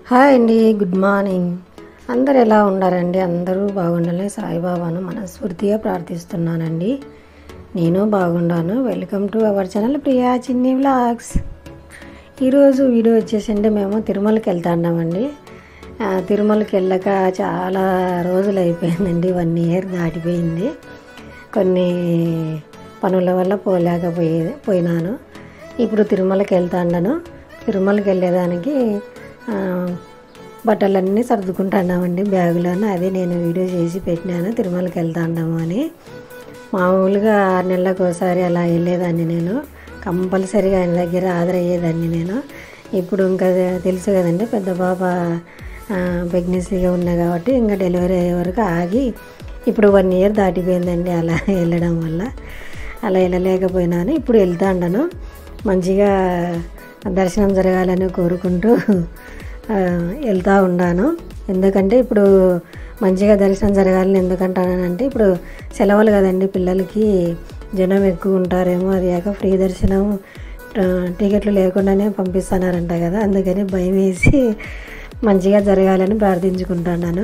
hi అండి good morning అందరు ఎలా ఉన్నారండి అందరూ బాగుండాలని సాయిబాబాను మనస్ఫూర్తిగా ప్రార్థిస్తున్నానండి నేను బాగున్నాను welcome to our channel Priya Chinni vlogs ఈరోజు వీడియో వచ్చేసండి మేము తిరుమలకి వెళ్తాన్నామండి ఆ, తిరుమలకి వెళ్ళక చాలా రోజులు అయిపోయిందండి వన్ ఇయర్ దాటిపోయింది కొన్ని పనుల వల్ల పోలేకపోయే పోయినాను ఇప్పుడు తిరుమలకి వెళ్తాండను తిరుమలకి వెళ్ళేదానికి ఆ, బట్టలన్నీ సర్దుకుంటున్నామండి బ్యాగులోనే అదే నేను వీడియో చేసి పెట్టినాను తిరుమలకి వెళ్తాండాము అని మామూలుగా ఆరు నెలలకు ఒకసారి అలా వెళ్ళేదాన్ని నేను కంపల్సరీగా ఆయన దగ్గర హాజరయ్యేదాన్ని నేను ఇప్పుడు ఇంకా తెలుసు కదండి పెద్ద పాప ప్రెగ్నెన్సీగా ఉన్నా కాబట్టి ఇంకా డెలివరీ అయ్యే వరకు ఆగి ఇప్పుడు వన్ ఇయర్ దాటిపోయిందండి అలా వెళ్ళడం వల్ల అలా వెళ్ళలేకపోయినాను ఇప్పుడు వెళ్తాండను మంచిగా దర్శనం జరగాలని కోరుకుంటూ ఆ, వెళ్తూ ఉన్నాను ఎందుకంటే ఇప్పుడు మంచిగా దర్శనం జరగాలని ఎందుకంటానంటే ఇప్పుడు సెలవులు కదండి పిల్లలకి జనం ఎక్కువ ఉంటారేమో అది కాక ఫ్రీ దర్శనం ఆ, టికెట్లు లేకుండానే పంపిస్తున్నారంట కదా అందుకని భయం వేసి మంచిగా జరగాలని ప్రార్థించుకుంటున్నాను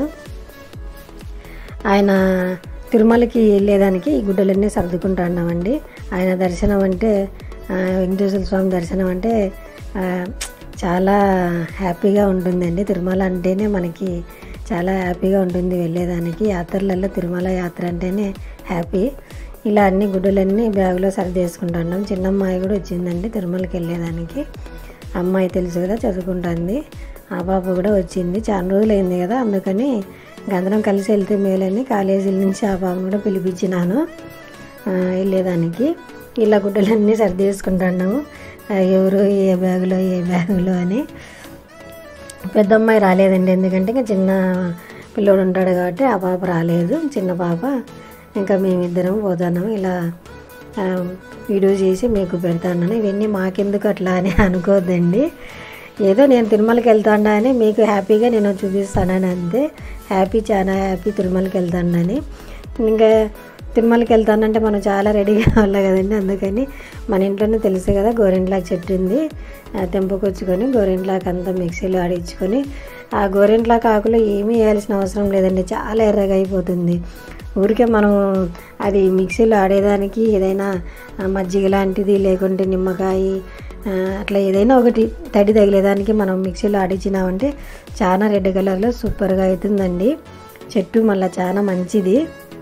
ఆయన తిరుమలకి వెళ్ళేదానికి ఈ గుడ్డలన్నీ సర్దుకుంటున్నామండి ఆయన దర్శనం అంటే ఆ, వెంకటేశ్వర స్వామి దర్శనం అంటే ఆ, చాలా హ్యాపీగా ఉంటుందండి తిరుమల అంటేనే మనకి చాలా హ్యాపీగా ఉంటుంది వెళ్ళేదానికి యాత్రలలో తిరుమల యాత్ర అంటేనే హ్యాపీ ఇలా అన్ని గుడ్డలన్నీ బ్యాగులో సర్దేసుకుంటున్నాం చిన్న అమ్మాయి కూడా వచ్చిందండి తిరుమలకి వెళ్ళేదానికి అమ్మాయి తెలుసు కదా చదువుకుంటుంది ఆ పాప కూడా వచ్చింది చాలా రోజులు అయింది కదా అందుకని ఇంక అందరం కలిసి వెళ్తే మేలని కాలేజీల నుంచి ఆ పాపను కూడా పిలిపించినాను ఆ, వెళ్ళేదానికి ఇలా గుడ్డలన్నీ సర్దేసుకుంటున్నాము ఆ, ఎవరు ఏ బ్యాగులో ఏ బ్యాగులో అని పెద్ద అమ్మాయి రాలేదండి ఎందుకంటే ఇంకా చిన్న పిల్లోడు ఉంటాడు కాబట్టి ఆ పాప రాలేదు చిన్న పాప ఇంకా మేమిద్దరం పోతున్నాము ఇలా ఆ, వీడియో చేసి మీకు పెడతాను ఇవన్నీ మాకెందుకు అట్లా అని అనుకోవద్దండి ఏదో నేను తిరుమలకి వెళ్తాడా అని మీకు హ్యాపీగా నేను చూపిస్తానని అంతే హ్యాపీ చాలా హ్యాపీ తిరుమలకి వెళ్తానని ఇంకా తిరుమలకి వెళ్తానంటే మనం చాలా రెడీ కావాలి కదండి అందుకని మన ఇంట్లోనే తెలుసు కదా గోరింట్లాకు చెట్టు ఉంది ఆ, తెంపుకొచ్చుకొని గోరింట్లాకు అంతా మిక్సీలో ఆడించుకొని ఆ గోరింట్లాకు ఆకులు ఏమీ వేయాల్సిన అవసరం లేదండి చాలా ఎర్రగా అయిపోతుంది ఊరికే మనం అది మిక్సీలో ఆడేదానికి ఏదైనా ఆ, మజ్జిగ లాంటిది లేకుంటే నిమ్మకాయ ఆ, అట్లా ఏదైనా ఒకటి తడి తగిలేదానికి మనం మిక్సీలో ఆడించినామంటే చాలా రెడ్ కలర్లో సూపర్గా అవుతుందండి చెట్టు మళ్ళీ చాలా మంచిది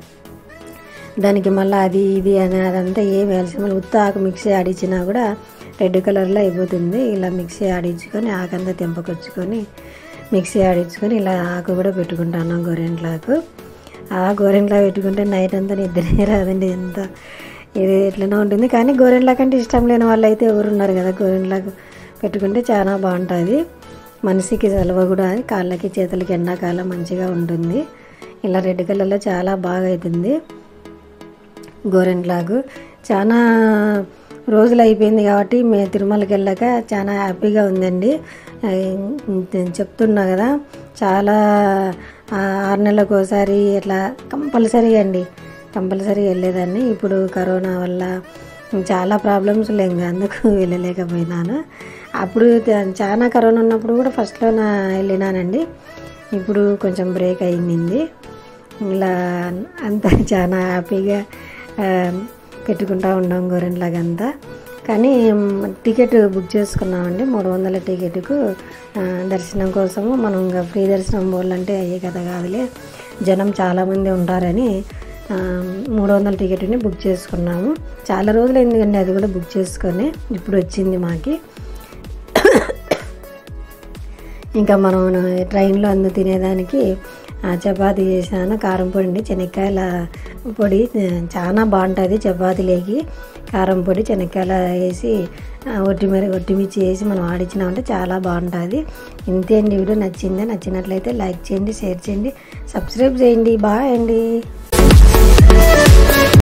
దానికి మళ్ళీ అది ఇది అని అదంతా ఏం వేయాల్సి మళ్ళీ ఉత్త ఆకు మిక్సీ ఆడించినా కూడా రెడ్ కలర్లో అయిపోతుంది ఇలా మిక్సీ ఆడించుకొని ఆకంతా తెంపకొచ్చుకొని మిక్సీ ఆడించుకొని ఇలా ఆకు కూడా పెట్టుకుంటాను గోరెంట్లాకు ఆ గోరెంట్లా పెట్టుకుంటే నైట్ అంతా నిద్రే రాదండి ఎంత ఇది ఎట్లనో ఉంటుంది కానీ గోరెంట్లా కంటే ఇష్టం లేని వాళ్ళు అయితే ఎవరు ఉన్నారు కదా గోరెంట్లాకు పెట్టుకుంటే చాలా బాగుంటుంది మనిషికి సెలవు కూడా కాళ్ళకి చేతులకి ఎండాకాలం మంచిగా ఉంటుంది ఇలా రెడ్ కలర్లో చాలా బాగా అవుతుంది గోరెంట్లాగు చాలా రోజులు అయిపోయింది కాబట్టి మేము తిరుమలకి వెళ్ళాక చాలా హ్యాపీగా ఉందండి ఆ, నేను చెప్తున్నా కదా చాలా ఆ, ఆరు నెలలకు ఒకసారి ఇట్లా కంపల్సరీగా అండి కంపల్సరీ వెళ్ళేదాన్ని ఇప్పుడు కరోనా వల్ల చాలా ప్రాబ్లమ్స్ లేవు అందుకు వెళ్ళలేకపోయినాను అప్పుడు త- చాలా కరోనా ఉన్నప్పుడు కూడా ఫస్ట్లో నా వెళ్ళినానండి ఇప్పుడు కొంచెం బ్రేక్ అయింది ఇలా అంతా చాలా హ్యాపీగా ఆ, పెట్టుకుంటా ఉన్నాం గోరెంట్లాగంతా కానీ మ్, టికెట్ బుక్ చేసుకున్నామండి మూడు వందల టికెట్కు ఆ, దర్శనం కోసము మనం ఇంకా ఫ్రీ దర్శనం పోవాలంటే అయ్యే కథ కాదులే జనం చాలామంది ఉంటారని ఆ, మూడు వందల టికెట్ని బుక్ చేసుకున్నాము చాలా రోజులు ఎందుకండి అది కూడా బుక్ చేసుకొని ఇప్పుడు వచ్చింది మాకి ఇంకా మనం ట్రైన్లో అందు తినేదానికి ఆ, చపాతీ చేసాను కారం పొడి అండి శనక్కాయల పొడి ఆ, చాలా బాగుంటుంది చపాతీలోకి కారం పొడి శనక్కాయల వేసి ఆ, ఒట్టి మరి ఒట్టిమిర్చి వేసి మనం ఆడించినామంటే చాలా బాగుంటుంది ఇంతే అండి వీడియో నచ్చిందే నచ్చినట్లయితే లైక్ చేయండి షేర్ చేయండి సబ్స్క్రైబ్ చేయండి బాయ్ అండి